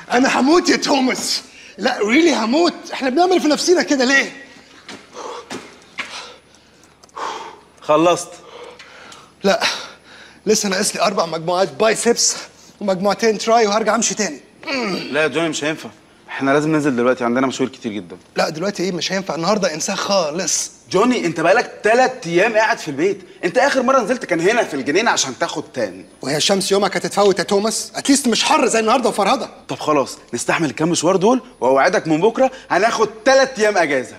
انا هموت يا توماس لا ريلي هموت احنا بنعمل في نفسينا كده ليه خلصت لا لسه ناقص لي اربع مجموعات بايسبس ومجموعتين تراي وهرجع امشي تاني لا يا جوني مش هينفع احنا لازم ننزل دلوقتي عندنا مشاوير كتير جدا لا دلوقتي ايه مش هينفع النهارده انساه خالص جوني انت بقالك ثلاث ايام قاعد في البيت انت اخر مره نزلت كان هنا في الجنينه عشان تاخد تان وهي الشمس يومك هتتفوت يا توماس اتليست مش حر زي النهارده وفرهده طب خلاص نستحمل الكام مشوار دول واوعدك من بكره هناخد ثلاث ايام اجازه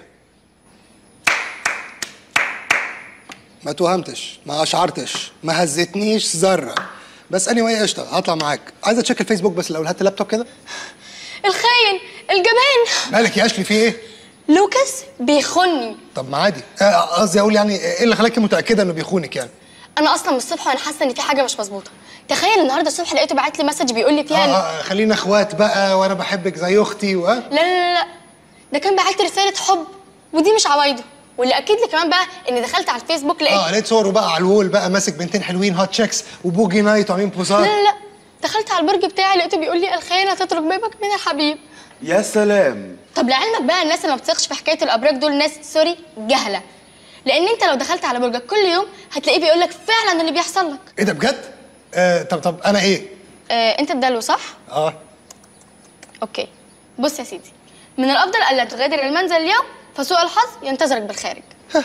ما توهمتش ما اشعرتش ما هزتنيش ذره بس اني anyway قشطه هطلع معاك عايز اتشيك الفيسبوك بس الاول هات اللابتوب كده الخاين الجبان مالك يا اشلي في ايه لوكاس بيخوني طب ما عادي آه، قصدي اقول يعني ايه اللي خلاكي متاكده انه بيخونك يعني انا اصلا من الصبح وانا حاسه ان في حاجه مش مظبوطه تخيل النهارده الصبح لقيته باعت لي مسج بيقول لي فيها آه إن- آه خلينا اخوات بقى وانا بحبك زي اختي و لا لا لا لا ده كان باعت لي رساله حب ودي مش عوايده واللي اكد لي كمان بقى اني دخلت على الفيسبوك لقيت اه لقيت صوره بقى على الوول بقى ماسك بنتين حلوين هات شيكس وبوجي نايت وعاملين لا بوزات لا لا دخلت على البرج بتاعي لقيته بيقول لي الخيانه تترك بيبك من الحبيب يا سلام طب لعلمك بقى الناس اللي ما بتثقش في حكايه الابراج دول ناس سوري جهله لان انت لو دخلت على برجك كل يوم هتلاقيه بيقول لك فعلا اللي بيحصل لك ايه ده بجد؟ آه طب طب انا ايه؟ آه انت الدلو صح اه اوكي بص يا سيدي من الافضل الا تغادر المنزل اليوم فسوء الحظ ينتظرك بالخارج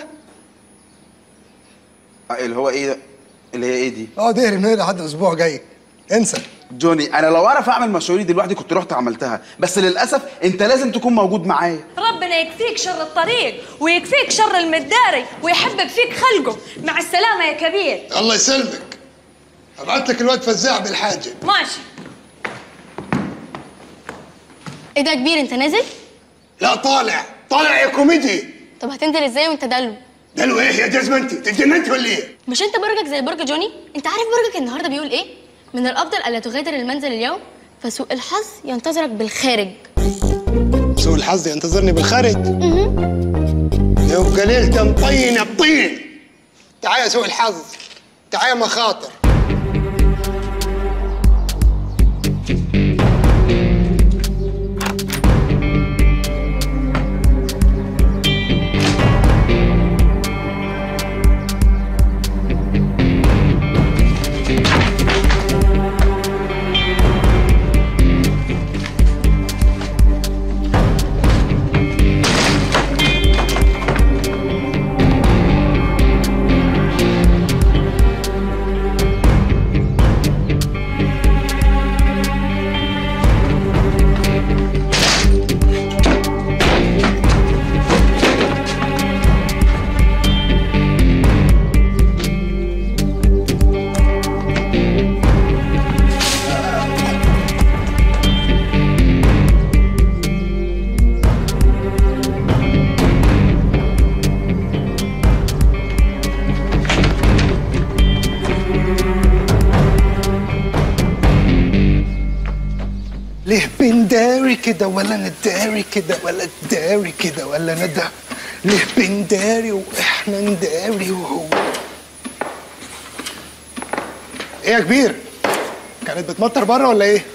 آه، اللي هو ايه ده؟ اللي هي ايه دي اه دهري من هنا لحد الاسبوع جاي انسى جوني انا لو اعرف اعمل مشاويري دلوقتي كنت رحت عملتها بس للاسف انت لازم تكون موجود معايا ربنا يكفيك شر الطريق ويكفيك شر المداري ويحبب فيك خلقه مع السلامة يا كبير الله يسلمك ابعت لك الواد فزاع بالحاجه ماشي ايه ده يا كبير انت نازل لا طالع طالع يا كوميدي طب هتنزل ازاي وانت دلو ده له ايه يا جزمه انت تتجننت ولا ايه؟ مش انت برجك زي برج جوني انت عارف برجك النهارده بيقول ايه من الافضل الا تغادر المنزل اليوم فسوء الحظ ينتظرك بالخارج سوء الحظ ينتظرني بالخارج يبقى ليلة مطينة بطين تعال يا سوء الحظ تعال يا مخاطر ليه بنداري كده ولا نداري كده ولا تداري كده ولا ندى ليه بنداري واحنا نداري وهو ايه يا كبير كانت بتمطر بره ولا ايه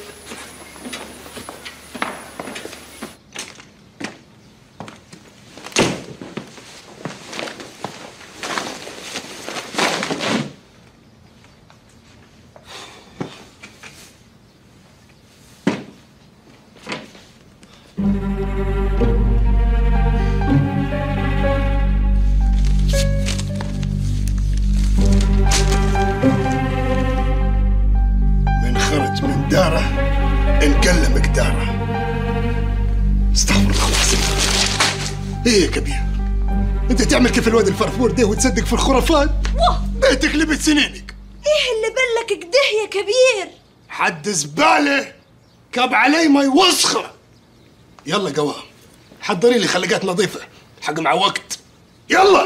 من خرج من داره انقل مقداره استغفر الله العظيم ايه يا كبير انت تعمل كيف الواد الفرفور ده وتصدق في الخرافات بيتك لبت سنينك ايه اللي بلك كده يا كبير حد زباله كب علي مي وسخه يلا قوام حضري لي خلقات نظيفه حق مع وقت يلا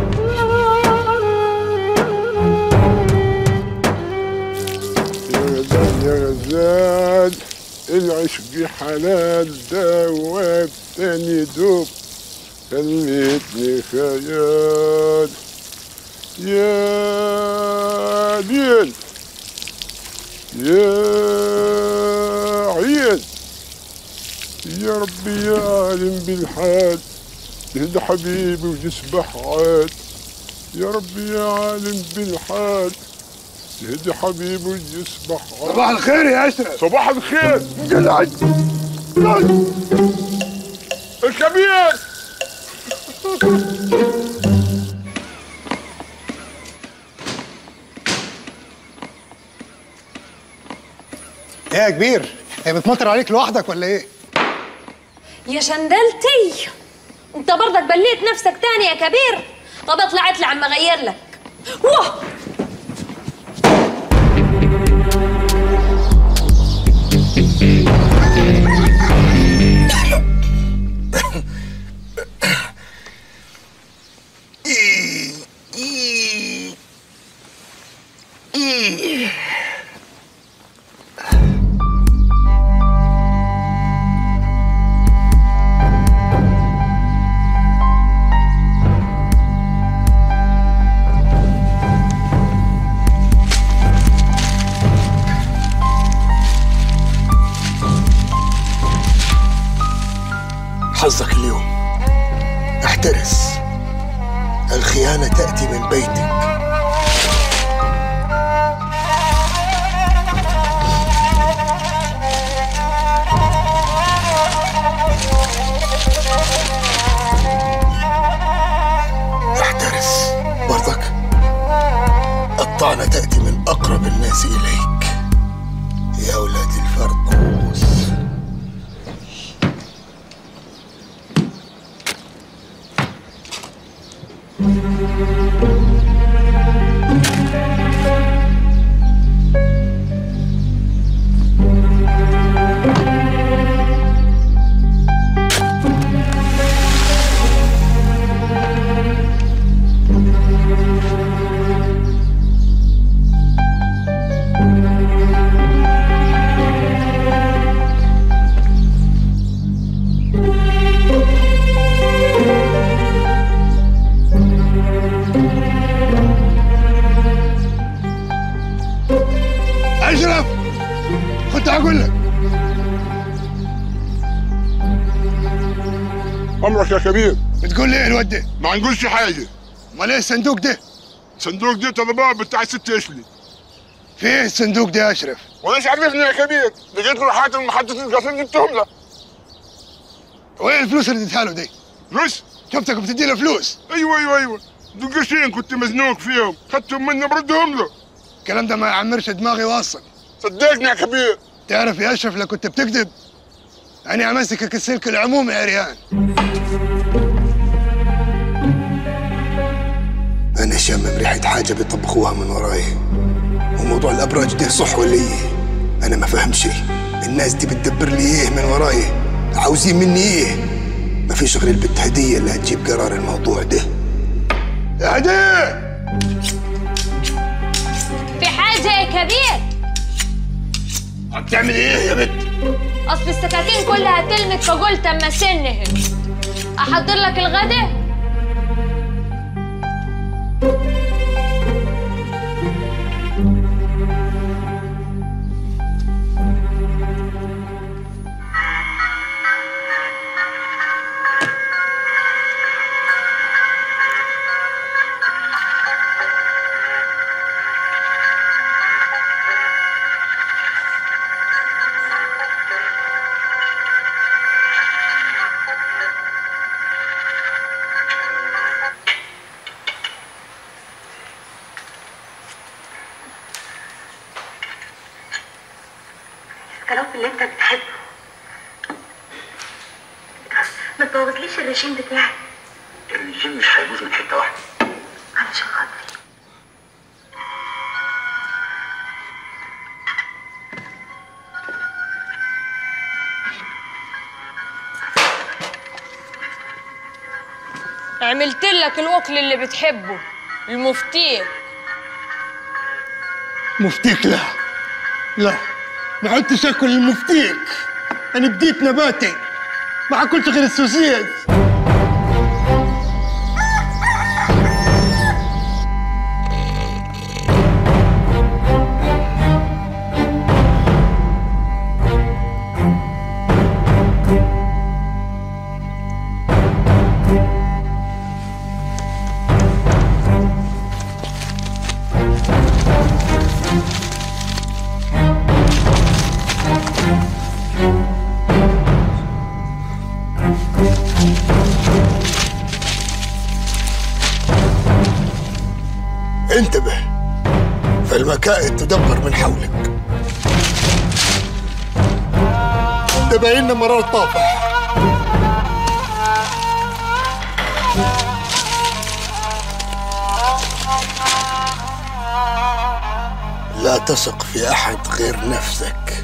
يا غزال يا غزال العشق حلال دواب تاني دوب خليتني خيال يا ليل يا عين ربي يا عالم بالحال تهدى حبيبي ويصبح عاد يا ربي يا عالم بالحال تهدي حبيبي ويصبح عاد صباح الخير يا اشرف صباح الخير قلعت الكبير ايه يا كبير هي بتمطر عليك لوحدك ولا ايه يا شندلتي انت برضك بليت نفسك تاني يا كبير طب اطلع اطلع عم اغير لك واه حظك اليوم احترس الخيانة تأتي من بيتك احترس برضك الطعنة تأتي من أقرب الناس إليك يا أولاد الفرقوس أشرف كنت أقول لك عمرك يا كبير بتقول لي إيه الواد ده؟ ما نقولش حاجه أمال إيه الصندوق ده؟ صندوق دي طلبات بتاع ست اشلي في إيه الصندوق ده يا أشرف؟ وانا ايش عرفني يا كبير لقيت له حاجه محطة القصر جبتهم له وين الفلوس اللي اديتها له دي؟ فلوس شفتك بتدي له فلوس ايوه ايوه ايوه دول قرشين كنت مزنوق فيهم خدتهم منه بردهم له الكلام ده ما يعمرش دماغي واصل صدقني يا كبير تعرف يا أشرف لو كنت بتكذب أنا أمسكك السلك العمومي عريان أنا شامم ريحة حاجة بيطبخوها من وراي وموضوع الأبراج ده صح ولا إيه؟ أنا ما فهمت شيء الناس دي بتدبر لي إيه من وراي عاوزين مني إيه؟ ما فيش غير البت هدية اللي هتجيب قرار الموضوع ده يا هدية في حاجة يا كبير بتعمل إيه يا بت؟ اصل السكاكين كلها تلمت فقلت اما سنهم احضر لك الغدا الكلام اللي انت بتحبه ما تبوظليش الرجيم بتاعي الرجيم مش هيبوظ من حته واحده علشان خاطري عملت لك الوكل اللي بتحبه المفتيك مفتيك لا لا ما عدتش اكل المفتيك انا بديت نباتي ما اكلش غير السوسيس العقائد تدبر من حولك ده باين مرار طافح لا تثق في أحد غير نفسك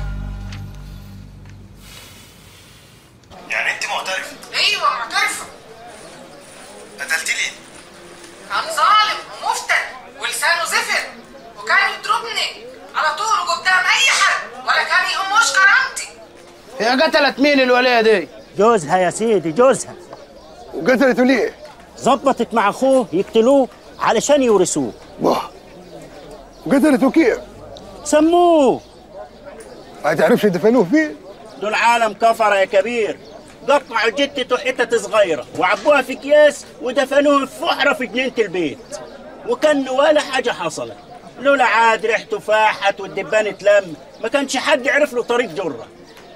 يعني انت معترفه ايوه معترفه قتلت لي كان ظالم ومفتن ولسانه زفر وكان يضربني على طول وقدام اي حد ولا كان يهموش كرامتي هي قتلت مين الولية دي؟ جوزها يا سيدي جوزها وقتلته ليه؟ ظبطت مع اخوه يقتلوه علشان يورثوه واه وقتلته كيف؟ سموه ما تعرفش دفنوه فين؟ دول عالم كفرة يا كبير قطعوا جتته حتت صغيرة وعبوها في اكياس ودفنوه في فحرة في جنينة البيت وكان ولا حاجة حصلت لولا عاد ريحته فاحت والدبان اتلم ما كانش حد يعرف له طريق جرة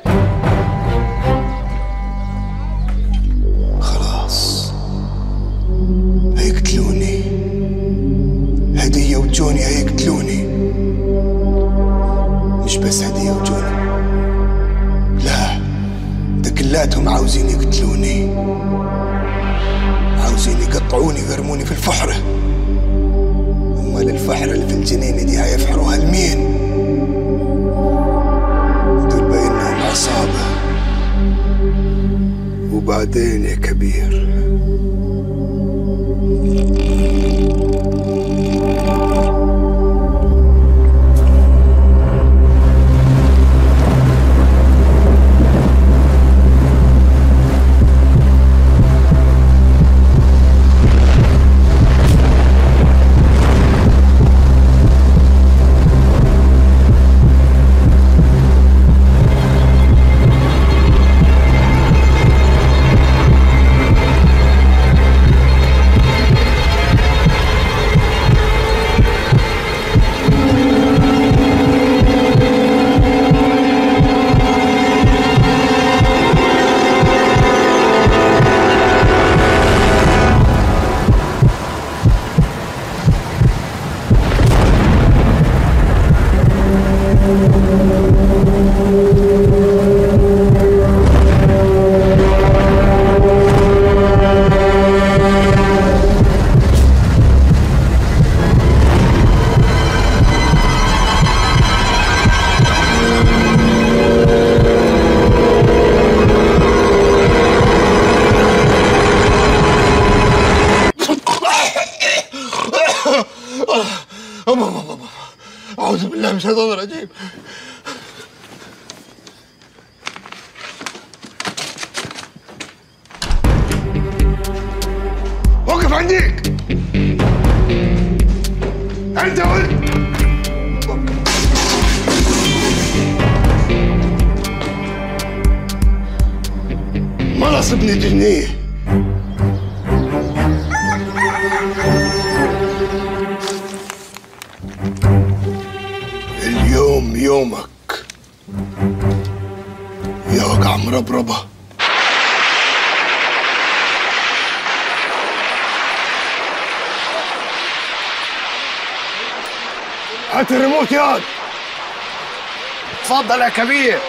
خلاص هيقتلوني هدية وجوني هيقتلوني مش بس هدية وجوني لا ده كلاتهم عاوزين يقتلوني عاوزين يقطعوني ويرموني في الفحرة أمال الفحرة اللي في الجنينة دي هيفحروها لمين؟ دول بينهم عصابة وبعدين يا كبير أم أم أم أم. أعوذ بالله من الشيطان الرجيم وقف عندك أنت ولد ملص ابن جنيه اليوم يومك يا وقع مربربة هات الريموت ياض اتفضل يا كبير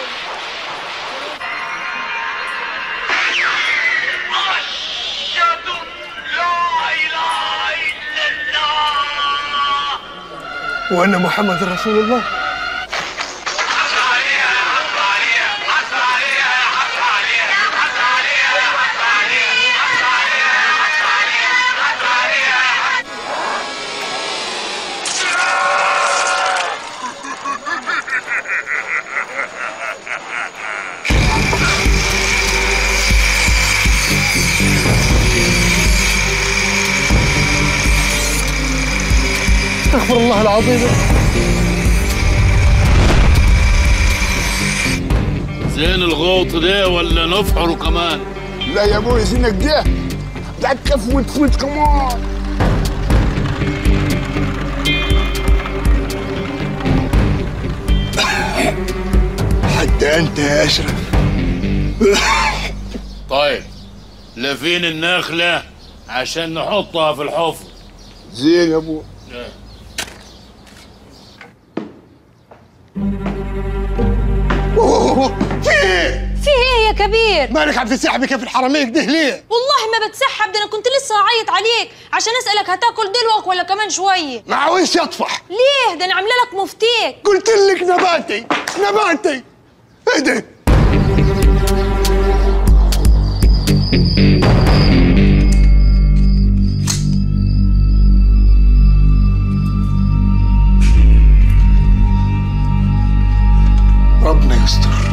وأن محمد رسول الله استغفر الله العظيم زين الغوط ده ولا نفحره كمان لا يا ابوي زينك ده لا تكف وتفوت كمان حتى أنت يا أشرف طيب لافين النخلة عشان نحطها في الحفر زين يا ابوي أوه، في ايه؟ في ايه يا كبير مالك عم تسحبي كيف الحرامية كده ليه؟ والله ما بتسحب ده انا كنت لسه هعيط عليك عشان اسالك هتاكل دلوك ولا كمان شويه ما عاوزش اطفح ليه ده انا عامله لك مفتيك قلت لك نباتي نباتي اهدي ربنا يستر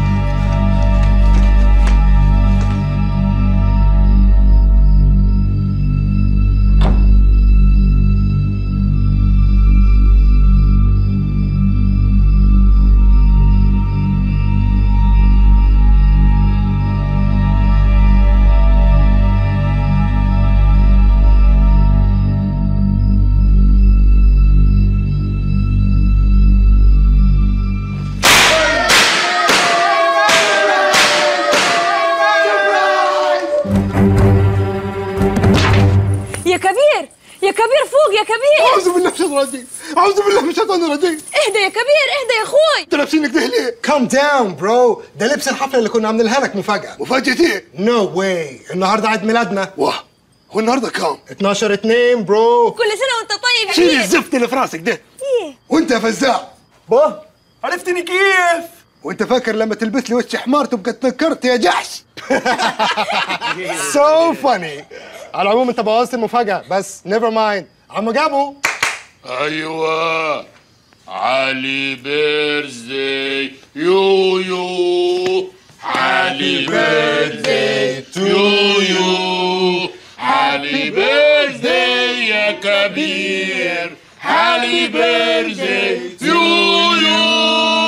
يا كبير يا كبير فوق يا كبير اعوذ بالله من الشيطان الرجيم اعوذ بالله من الشيطان الرجيم اهدى يا كبير اهدى يا اخوي انت لابسين كده ليه؟ كام داون برو ده لبس الحفله اللي كنا عاملينها لك مفاجاه مفاجاه ايه؟ نو واي النهارده عيد ميلادنا واه هو النهارده كام؟ 12 2 برو كل سنه وانت طيب يا شيل كبير الزفت اللي في راسك ده ايه وانت يا فزاع باه عرفتني كيف؟ وانت فاكر لما تلبس لي وش حمار تبقى تنكرت يا جحش سو فاني على العموم انت بوظت المفاجاه بس نيفر مايند عم جابو ايوه علي بيرزي يو يو علي بيرزي يو يو علي بيرزي يا كبير علي بيرزي يو يو